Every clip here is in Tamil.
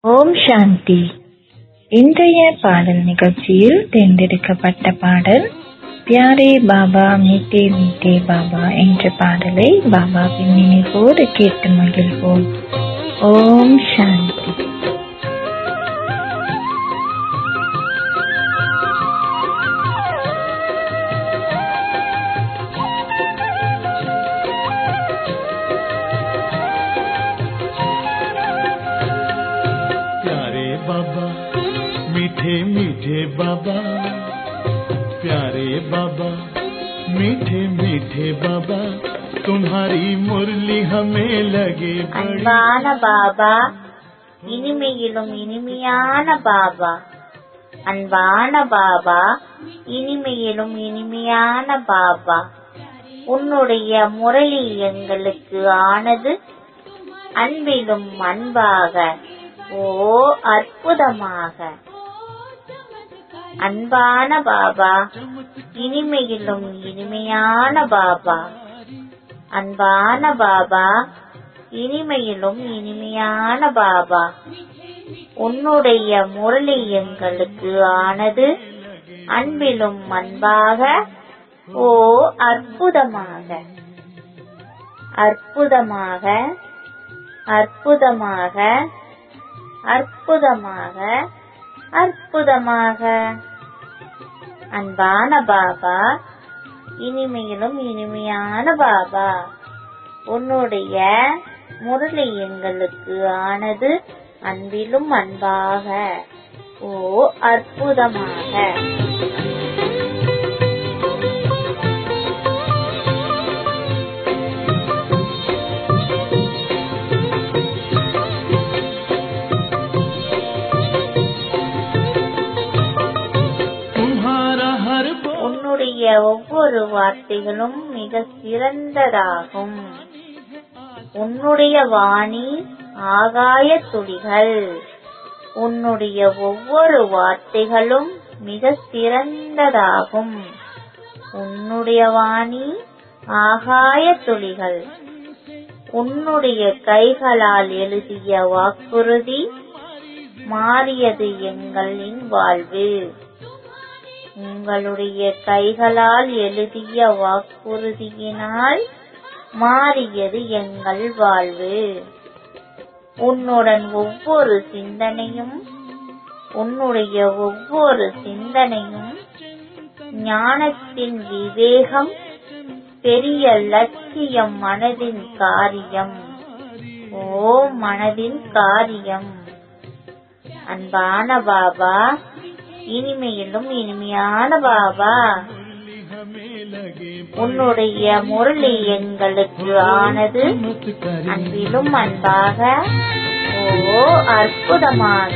ஓம் சாந்தி இன்றைய பாடல் நிகழ்ச்சியில் தேர்ந்தெடுக்கப்பட்ட பாடல் பியாரே பாபா மீட்டே மீட்டே பாபா என்ற பாடலை பாபாவின் நினைவோடு கேட்டு மகிழ்வோம் ஓம் சாந்தி प्यारे बाबा मीठे मीठे बाबा प्यारे बाबा मीठे मीठे बाबा तुम्हारी मुरली हमें लगे बड़ी அன்பான பாபா இனிமையிலும் இனிமையான பாபா அன்பான பாபா இனிமையிலும் இனிமையான பாபா உன்னுடைய முரளி எங்களுக்கு ஆனது அன்பிலும் அன்பாக ஓ அற்புதமாக அன்பான பாபா இனிமையிலும் இனிமையான பாபா அன்பான பாபா இனிமையிலும் இனிமையான பாபா உன்னுடைய முரளி எங்களுக்கு ஆனது அன்பிலும் அன்பாக ஓ அற்புதமாக அற்புதமாக அற்புதமாக அற்புதமாக அற்புதமாக அன்பான பாபா இனிமையிலும் இனிமையான பாபா உன்னுடைய முரளி எங்களுக்கு ஆனது அன்பிலும் அன்பாக ஓ அற்புதமாக तुम्हारा हर बोल உன்னுடைய ஒவ்வொரு வார்த்தைகளும் மிக சிறந்ததாகும் உன்னுடைய வாணி ஆகாய துளிகள் உன்னுடைய ஒவ்வொரு வார்த்தைகளும் மிக சிறந்ததாகும் உன்னுடைய வாணி ஆகாய துளிகள் உன்னுடைய கைகளால் எழுதிய வாக்குறுதி மாறியது எங்களின் வாழ்வு உங்களுடைய கைகளால் எழுதிய வாக்குறுதியினால் மாறியது எங்கள் வாழ்வு உன்னுடன் ஒவ்வொரு சிந்தனையும் உன்னுடைய ஒவ்வொரு சிந்தனையும் ஞானத்தின் விவேகம் பெரிய லட்சியம் மனதின் காரியம் ஓ மனதின் காரியம் அன்பான பாபா இனிமையிலும் இனிமையான பாபா हमें लगे உன்னுடைய முரளி எங்களுக்கு ஆனது चमत्कारी அன்பிலும் அன்பாக ஓ அற்புதமாக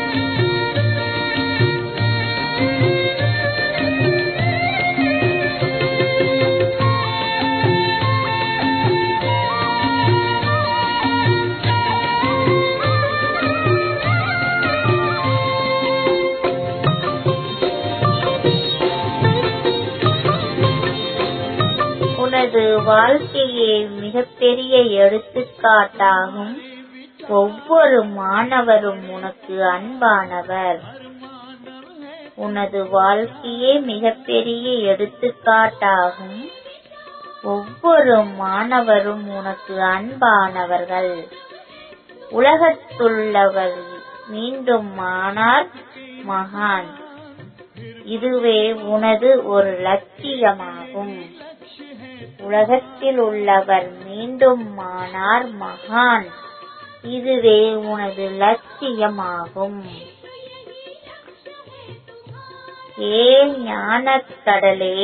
உனது வாழ்க்கையே மிகப்பெரிய எடுத்துக்காட்டாகும் ஒவ்வொரு மாணவரும் உனக்கு அன்பானவர் உனது வாழ்க்கையே மிகப்பெரிய எடுத்துக்காட்டாகும் ஒவ்வொரு மாணவரும் உனக்கு அன்பானவர்கள் உலகத்துள்ளவர் மீண்டும் ஆனார் மகான் இதுவே உனது ஒரு லட்சியமாகும் உலகத்தில் உள்ளவர் மீண்டும் ஆனார் மகான் இதுவே உனது லட்சியமாகும் ஏ ஞானக் கடலே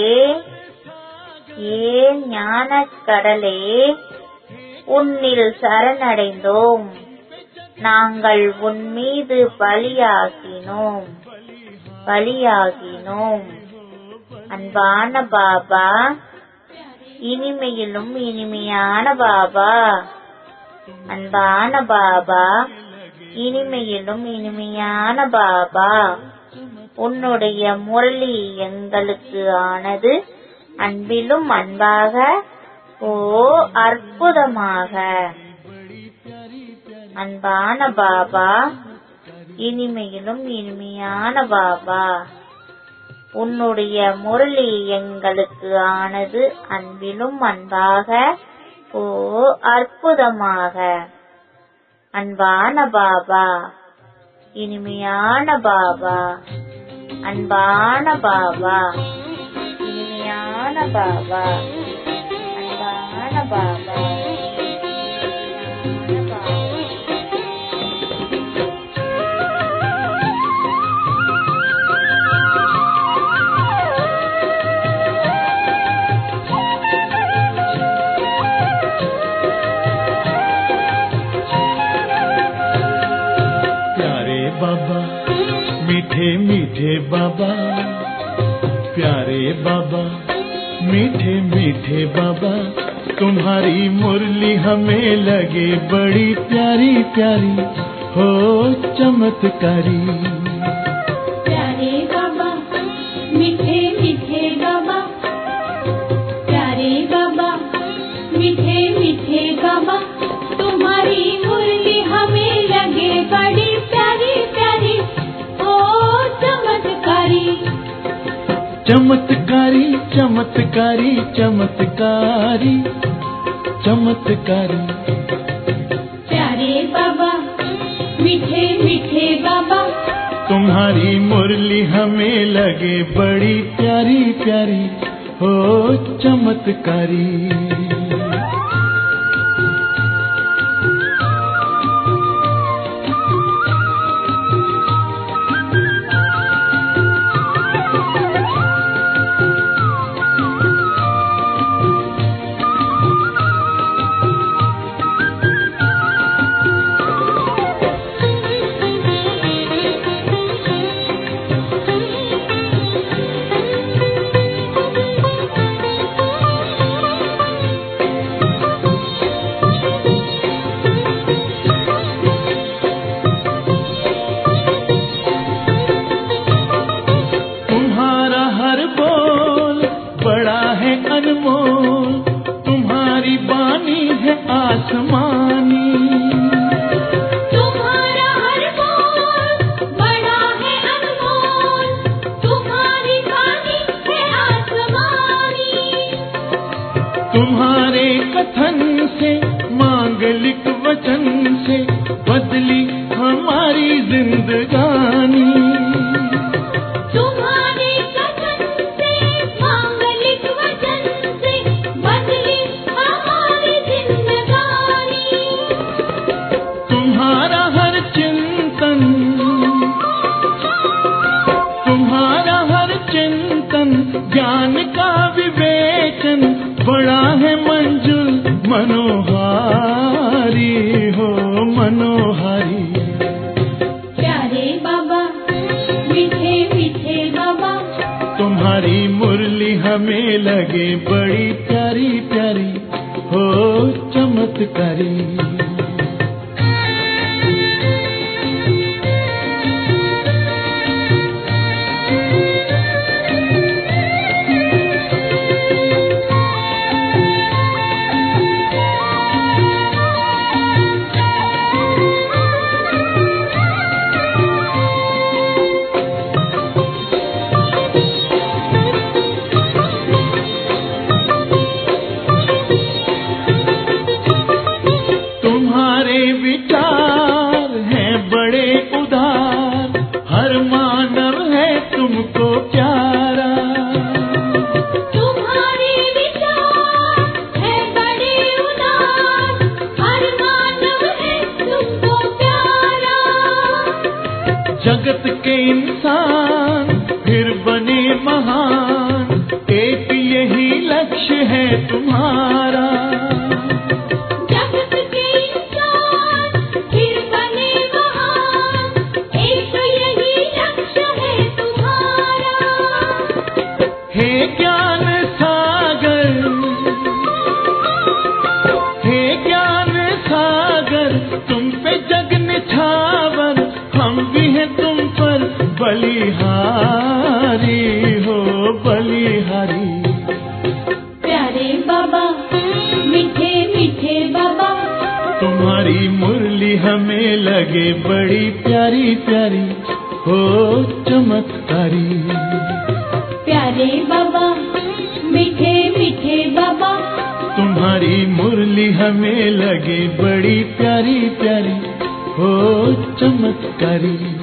ஏ ஞானக் கடலே உன்னில் சரணடைந்தோம் நாங்கள் உன் மீது பலியாகினோம் பலியாகினோம் அன்பான பாபா இனிமையிலும் இனிமையான பாபா அன்பான பாபா இனிமையிலும் இனிமையான பாபா உன்னுடைய முரளி எங்களுக்கு ஆனது அன்பிலும் அன்பாக ஓ அற்புதமாக அன்பான பாபா இனிமையிலும் இனிமையான பாபா உன்னுடைய முரளி எங்களுக்கு ஆனது அன்பிலும் அன்பாக ஓ அற்புதமாக அன்பான பாபா இனிமையான பாபா அன்பான பாபா இனிமையான பாபா அன்பான பாபா இனிமையான பாபா प्यारे बाबा मीठे मीठे बाबा प्यारे बाबा मीठे मीठे बाबा तुम्हारी मुरली हमें लगे बड़ी प्यारी प्यारी हो चमत्कारी प्यारे बाबा मीठे मीठे बाबा प्यारे बाबा मीठे मीठे बाबा तुम्हारी मुरली हमें लगे बड़ी प्यारी प्यारी ओ चमत्कारी चमत्कारी चमत्कारी चमत्कारी चमत्कारी प्यारे बाबा मीठे मीठे बाबा तुम्हारी मुरली हमें लगे बड़ी प्यारी प्यारी हो चमत्कारी तुम्हारा हर बोल बड़ा है अनमोल तुम्हारी बानी है आसमानी तुम्हारा हर बोल बड़ा है अनमोल तुम्हारी वाणी है आसमानी तुम्हारे कथन से मांगलिक वचन से बदली हमारी जिंदगानी तुम्हारे कथन से मांगलिक वचन से बदली हमारी जिंदगानी तुम्हारा हर चिंतन तुम्हारा हर चिंतन ज्ञान का विवेचन बड़ा है मंजुल मनोहारी हो मनोहारी प्यारे बाबा मीठे मीठे बाबा तुम्हारी मुरली हमें लगे बड़ी प्यारी प्यारी हो चमत्कारी तुम्हारे विचार हैं बड़े उदार हर मानव है तुमको प्यारा तुम्हारे विचार है बड़े उदार हर मानव है तुमको प्यारा जगत के इंसान फिर बने महान एक यही लक्ष्य है तुम्हारा जगत के इंसान फिर बने महान एक यही लक्ष्य है तुम्हारा हे ज्ञान सागर हे ज्ञान सागर तुम पे जग निछावर हम भी हैं तुम पर बलिहारी हो बलिहारी प्यारे बाबा मीठे मीठे बाबा तुम्हारी मुरली हमें लगे बड़ी प्यारी प्यारी हो चमत्कारी प्यारे बाबा मीठे मीठे बाबा तुम्हारी मुरली हमें लगे बड़ी प्यारी प्यारी हो चमत्कारी